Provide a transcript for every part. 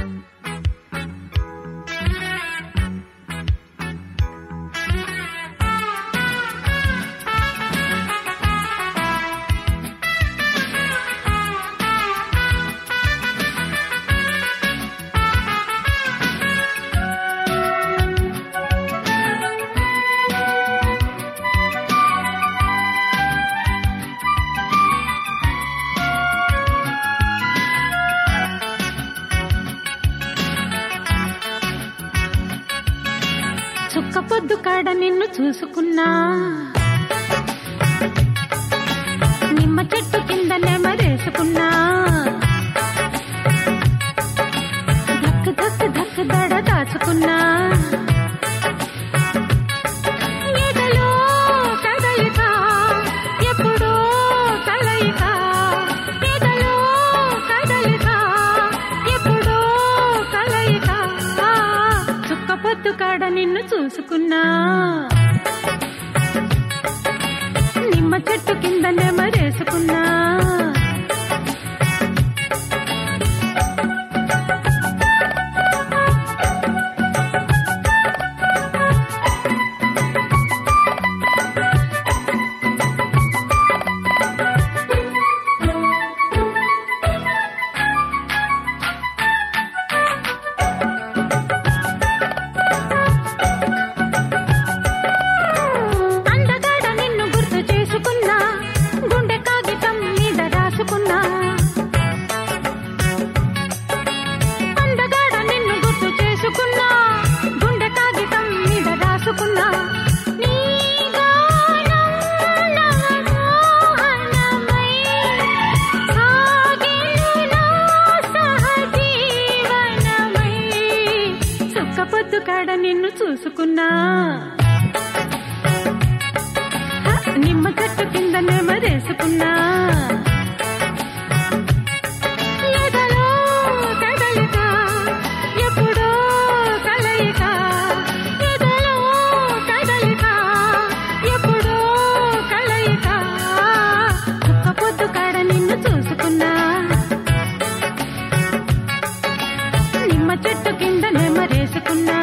చుక్క పొద్దు కాడ నిన్ను చూసుకున్నా నిమ్మ చెట్టు కింద నెమరేసుకున్నా ధక్ ధక్ ధక్ దడ దాచుకున్నా ఎదలో కదలిక, ఎప్పుడో కలయిక. ఎదలో కదలిక, ఎప్పుడో కలయిక. చుక్క పొద్దు కాడ నిన్ను చూసుకున్నా నిమ్మ చెట్టు కింద నెమరేసుకున్నా అందగాడ నిన్ను గుర్తు చేసుకున్నా గుండె కాగితం మీద రాసుకున్నా అందగాడ నిన్ను గుర్తు చేసుకున్నా గుండె కాగితం మీద రాసుకున్నా నీ గానం నా మోహనమై సాగెను నా సహజీవనమై సుక్క పొద్దు కాడ నిన్ను చూసుకున్నా నిమ్మ చెట్టు కింద నెమరేసుకున్నా ఎదలో కదలిక, ఎప్పుడో కలయిక. ఎదలో కదలిక, ఎప్పుడో కలయిక. చుక్క పొద్దు కాడ నిన్ను చూసుకున్నా నిమ్మ చెట్టు కింద నెమరేసుకున్నా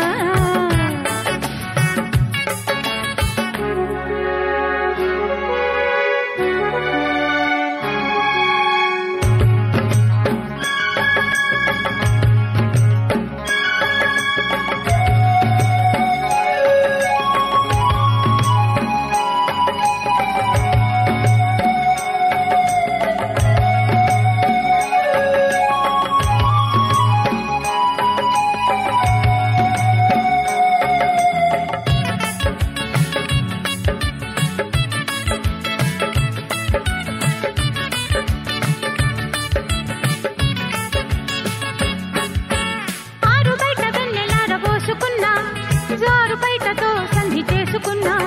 ఆరు బయట వెన్నెలార పోసుకున్నా జారు బయటతో సంధి చేసుకున్నా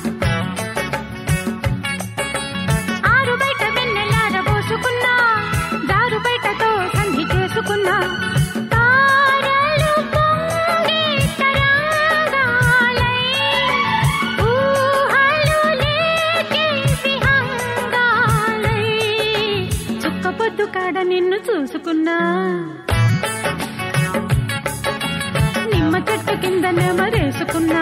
ఆరు బయట వెన్నెలార పోసుకున్నా జారు బయటతో సంధి చేసుకున్నా తారలు పొంగే తరంగాలై, ఊహలు లేకే విహంగాలై. చుక్క పొద్దు కాడ నిన్ను చూసుకున్నా నిమ్మ చెట్టు కింద నెమరేసుకున్నా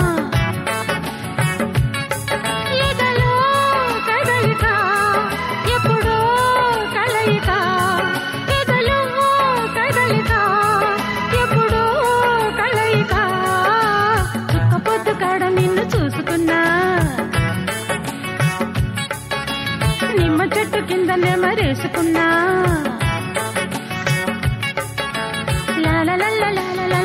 ఎదలో కదలిక, ఎప్పుడో కలయిక. ఎదలో కదలిక, ఎప్పుడో కలయిక. చుక్క పొద్దు కాడ నిన్ను చూసుకున్నా నిమ్మ చెట్టు కింద నెమరేసుకున్నా లా లా లా లా లా లా లా